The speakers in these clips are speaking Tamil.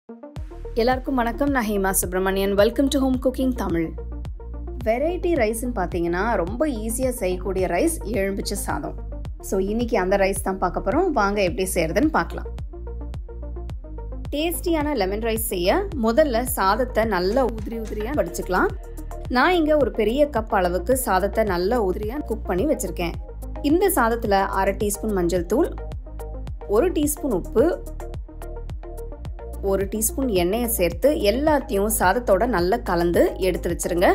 எல்லாருக்கும் வணக்கம் நான் Hema Subramanian welcome to home cooking Tamil variety ரைஸ்ன்னு பார்த்தீங்கன்னா ரொம்ப ஈஸியாக செய்யக்கூடிய ரைஸ் எலும்பிச்ச சாதம் ஸோ இன்னைக்கு அந்த ரைஸ் தான் பார்க்க போகிறோம் வாங்க எப்படி செய்யறதுன்னு பார்க்கலாம் டேஸ்டியான லெமன் ரைஸ் செய்ய முதல்ல சாதத்தை நல்லா உதிரி உதிரியாக வடிச்சுக்கலாம் நான் இங்கே ஒரு பெரிய கப் அளவுக்கு சாதத்தை நல்லா உதிரியாக குக் பண்ணி வச்சுருக்கேன் இந்த சாதத்தில் அரை டீஸ்பூன் மஞ்சள் தூள் ஒரு டீஸ்பூன் உப்பு ஒரு டீஸ்பூன் எண்ணெயை சேர்த்து எல்லாத்தையும் சாதத்தோட நல்லா கலந்து எடுத்து வச்சிருங்க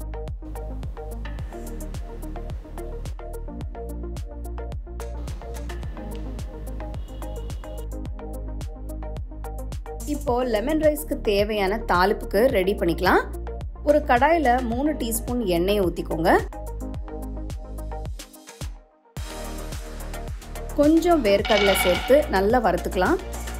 இப்போ லெமன் ரைஸ்க்கு தேவையான தாளிப்புக்கு ரெடி பண்ணிக்கலாம் ஒரு கடாயில மூணு டீஸ்பூன் எண்ணெயை ஊத்திக்கோங்க கொஞ்சம் வேர்க்கடலை சேர்த்து நல்லா வறுத்துக்கலாம்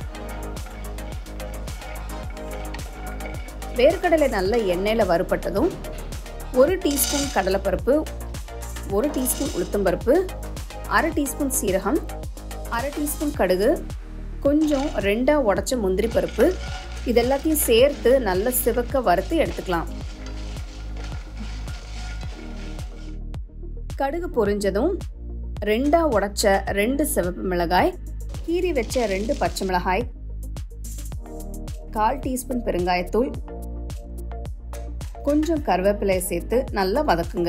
வேர்க்கடலை நல்ல எண்ணெயில் வறுப்பட்டதும் ஒரு டீஸ்பூன் கடலைப்பருப்பு ஒரு டீஸ்பூன் உளுத்தம்பருப்பு அரை டீஸ்பூன் சீரகம் அரை டீஸ்பூன் கடுகு கொஞ்சம் ரெண்டாக உடச்ச முந்திரி பருப்பு இது எல்லாத்தையும் சேர்த்து நல்ல சிவக்க வறுத்து எடுத்துக்கலாம் கடுகு பொரிஞ்சதும் ரெண்டா உடைச்ச ரெண்டு சிவப்பு மிளகாய் கீறி வச்ச ரெண்டு பச்சை மிளகாய் கால் டீஸ்பூன் பெருங்காயத்தூள் கொஞ்சம் கருவேப்பிலையை சேர்த்து நல்லா வதக்குங்க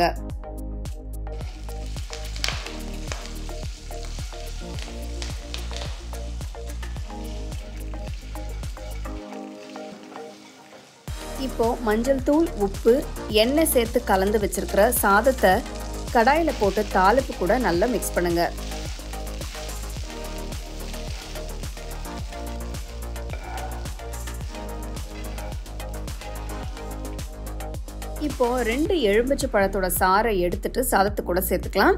இப்போ மஞ்சள் தூள் உப்பு எண்ணெய் சேர்த்து கலந்து வச்சிருக்கிற சாதத்தை கடாயில் போட்டு தாளிப்பு கூட நல்லா மிக்ஸ் பண்ணுங்க இப்போ ரெண்டு எலும்பிச்சை பழத்தோட சாறை எடுத்துட்டு சாதத்து கூட சேர்த்துக்கலாம்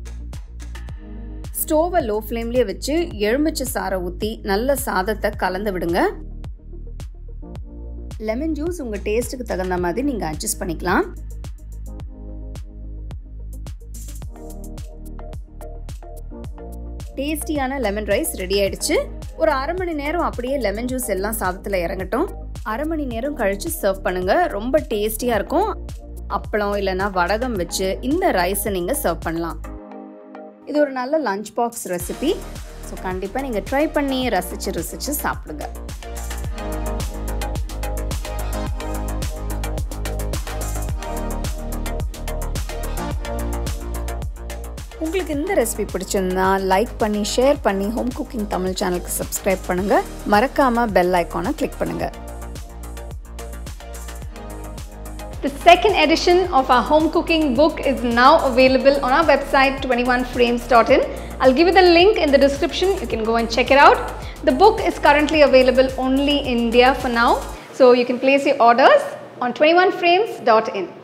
ஸ்டோவை லோ ஃப்ளேம்லயே வச்சு எலும்பிச்சை சாறை ஊற்றி நல்ல சாதத்தை கலந்து விடுங்க லெமன் ஜூஸ் உங்கள் டேஸ்ட்டுக்கு தகுந்த மாதிரி நீங்கள் அட்ஜஸ்ட் பண்ணிக்கலாம் டேஸ்டியான லெமன் ரைஸ் ரெடி ஆயிடுச்சு ஒரு அரை மணி நேரம் அப்படியே லெமன் ஜூஸ் எல்லாம் சாதத்தில் இறங்கட்டும் அரை மணி நேரம் கழிச்சு சர்வ் பண்ணுங்க ரொம்ப டேஸ்டியாக இருக்கும் அப்பளம் இல்லைன்னா வடகம் வச்சு இந்த ரைஸை நீங்கள் சர்வ் பண்ணலாம் இது ஒரு நல்ல லஞ்ச் பாக்ஸ் ரெசிபி ஸோ கண்டிப்பாக நீங்கள் ட்ரை பண்ணி ரசித்து ரசித்து சாப்பிடுங்க உங்களுக்கு இந்த ரெசிபி பிடிச்சிருந்தா லைக் பண்ணி ஷேர் பண்ணி ஹோம் குக்கிங் தமிழ் சேனலுக்கு சப்ஸ்கிரைப் பண்ணுங்க மறக்காம பெல் ஐக்கானை கிளிக் பண்ணுங்க The second edition of our home cooking book is now available on our website 21frames.in. I'll give you the link in the description. You can go and check it out. The book is currently available only in India for now. So you can place your orders on 21frames.in.